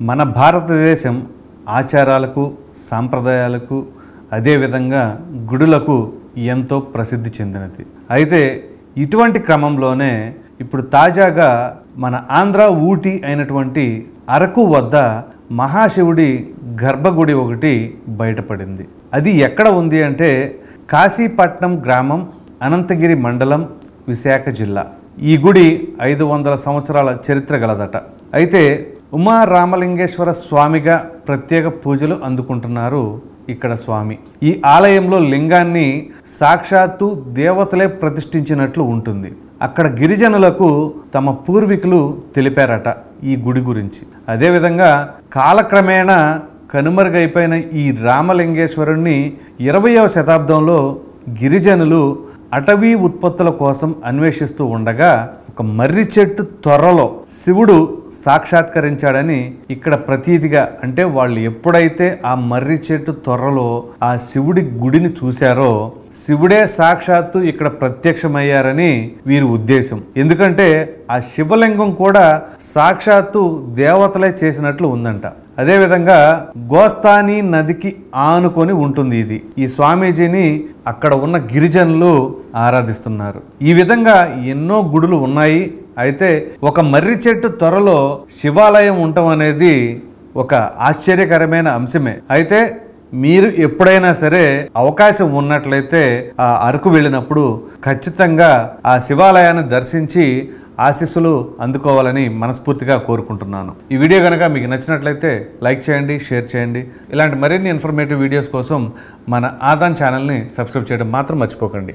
మన భారతదేశం ఆచారాలకు సాంప్రదాయాలకు అదేవిధంగా గుడులకు ఎంతో ప్రసిద్ధి చెందినది అయితే ఇటువంటి క్రమంలోనే ఇప్పుడు తాజాగా మన ఆంధ్ర ఊటీ అయినటువంటి అరకు వద్ద మహాశివుడి గర్భగుడి ఒకటి బయటపడింది అది ఎక్కడ ఉంది అంటే కాశీపట్నం గ్రామం అనంతగిరి మండలం విశాఖ జిల్లా ఈ గుడి ఐదు వందల సంవత్సరాల చరిత్ర గలదట అయితే ఉమా రామలింగేశ్వర స్వామిగా ప్రత్యేక పూజలు అందుకుంటున్నారు ఇక్కడ స్వామి ఈ ఆలయంలో లింగాన్ని సాక్షాత్తు దేవతలే ప్రతిష్ఠించినట్లు ఉంటుంది అక్కడ గిరిజనులకు తమ పూర్వీకులు తెలిపారట ఈ గుడి గురించి అదేవిధంగా కాలక్రమేణా కనుమరుగైపోయిన ఈ రామలింగేశ్వరుణ్ణి ఇరవయవ శతాబ్దంలో గిరిజనులు అటవీ ఉత్పత్తుల కోసం అన్వేషిస్తూ ఉండగా ఒక మర్రి చెట్టు త్వరలో శివుడు సాక్షాత్కరించాడని ఇక్కడ ప్రతీతిగా అంటే వాళ్ళు ఎప్పుడైతే ఆ మర్రి చెట్టు త్వరలో ఆ శివుడి గుడిని చూశారో శివుడే సాక్షాత్తు ఇక్కడ ప్రత్యక్షమయ్యారని వీరి ఉద్దేశం ఎందుకంటే ఆ శివలింగం కూడా సాక్షాత్తు దేవతలే చేసినట్లు ఉందంట అదేవిధంగా గోస్తాని నదికి ఆనుకొని ఉంటుంది ఇది ఈ స్వామీజీని అక్కడ ఉన్న గిరిజనులు ఆరాధిస్తున్నారు ఈ విధంగా ఎన్నో గుడులు ఉన్నాయి అయితే ఒక మర్రి చెట్టు త్వరలో శివాలయం ఉండటం అనేది ఒక ఆశ్చర్యకరమైన అంశమే అయితే మీరు ఎప్పుడైనా సరే అవకాశం ఉన్నట్లయితే ఆ అరకు వెళ్ళినప్పుడు ఖచ్చితంగా ఆ శివాలయాన్ని దర్శించి ఆశీస్సులు అందుకోవాలని మనస్ఫూర్తిగా కోరుకుంటున్నాను ఈ వీడియో కనుక మీకు నచ్చినట్లయితే లైక్ చేయండి షేర్ చేయండి ఇలాంటి మరిన్ని ఇన్ఫర్మేటివ్ వీడియోస్ కోసం మన ఆదాన్ ఛానల్ని సబ్స్క్రైబ్ చేయడం మాత్రం మర్చిపోకండి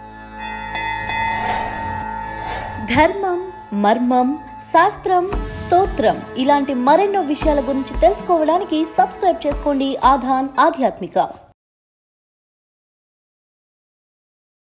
ధర్మం మర్మం శాస్త్రం స్తోత్రం ఇలాంటి మరెన్నో విషయాల గురించి తెలుసుకోవడానికి సబ్స్క్రైబ్ చేసుకోండి ఆధాన్ ఆధ్యాత్మిక